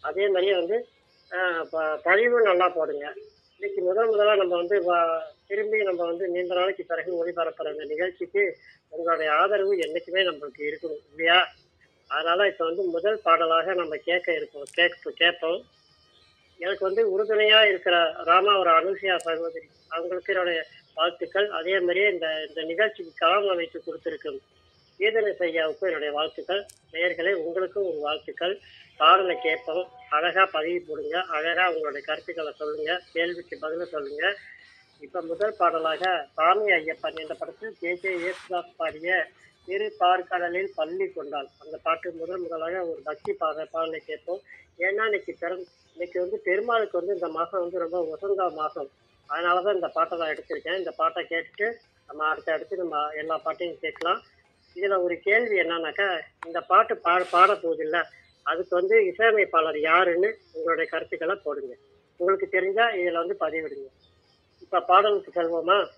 அதே மாதிரியே வந்து ஆஹ், ப- பதிவும் நல்லா போடுங்க இன்னைக்கு முதல் முதலாக நம்ம வந்து வ- திரும்பி நம்ம வந்து நீண்ட நாளைக்கு பிறகு ஒளிபரப்புற இந்த நிகழ்ச்சிக்கு உங்களுடைய ஆதரவு என்றைக்குமே நம்மளுக்கு இருக்கணும் இல்லையா அதனால இப்போ வந்து முதல் பாடலாக நம்ம கேட்க இருக்கோம் கேட்க கேட்போம் எனக்கு வந்து உறுதுணையா இருக்கிற ராமா ஒரு அனுசியா சகோதரி அவங்களுக்கு என்னுடைய வாழ்த்துக்கள் அதே மாதிரியே இந்த இந்த நிகழ்ச்சிக்கு களம் அமைத்து கொடுத்திருக்கும் கீதனை செய்யாவுக்கும் என்னுடைய வாழ்த்துக்கள் நேயர்களே உங்களுக்கும் ஒரு வாழ்த்துக்கள் பாடலை கேட்போம் அழகா பதிவு போடுங்க அழகா உங்களுடைய கருத்துக்களை சொல்லுங்க கேள்விக்கு பதில சொல்லுங்க இப்ப முதல் பாடலாக சாமி ஐயப்பன் என்ற படத்தில் கே ஜே யேசுதாஸ் பாடிய இரு பார்க்கடலில் பள்ளி கொண்டாள் அந்த பாட்டு முதல் முதலாக ஒரு பக்தி பாட பாடலை கேட்போம் ஏன்னா இன்னைக்கு பிறந் இன்னைக்கு வந்து பெருமாளுக்கு வந்து இந்த மாதம் வந்து ரொம்ப உசந்த மாதம் அதனால தான் இந்த பாட்டை நான் எடுத்திருக்கேன் இந்த பாட்டை கேட்டுட்டு நம்ம அடுத்த அடுத்து நம்ம எல்லா பாட்டையும் கேட்கலாம் இதில் ஒரு கேள்வி என்னன்னாக்கா இந்த பாட்டு பா பாட போதில்ல அதுக்கு வந்து இசையமைப்பாளர் யாருன்னு உங்களுடைய கருத்துக்களை போடுங்க உங்களுக்கு தெரிஞ்சா இதில் வந்து பதிவிடுங்க இப்போ பாடலுக்கு செல்வோமா